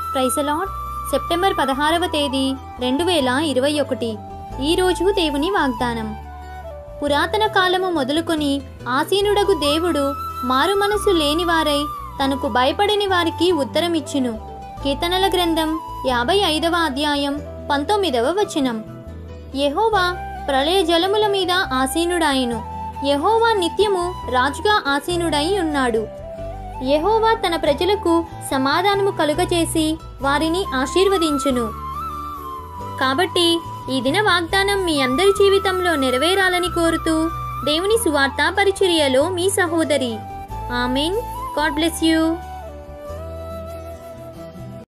ప్రైసలాట్ September పదహారవ తేదీ రెండు వేల ఇరవై ఒకటి ఈరోజు దేవుని వాగ్దానం పురాతన కాలము మొదలుకొని ఆసీనుడగు దేవుడు మారు మనసు లేనివారై తనకు భయపడని వారికి ఉత్తరమిచ్చును కీర్తనల గ్రంథం యాభై ఐదవ అధ్యాయం పంతొమ్మిదవ వచనం యెహోవా ప్రళయ జలముల మీద ఆసీనుడాయను యెహోవా నిత్యము రాజుగా ఆసీనుడై ఉన్నాడు యెహోవా తన ప్రజలకు సమాధానము కలుగచేసి వారిని ఆశీర్వదించును కాబట్టి ఈ దిన వాగ్దానం మీ అందరి జీవితంలో నెరవేరాలని కోరుతూ దేవుని సువార్తా పరిచర్యలో మీ సహోదరి ఆమెన్ గాడ్ బ్లెస్ యూ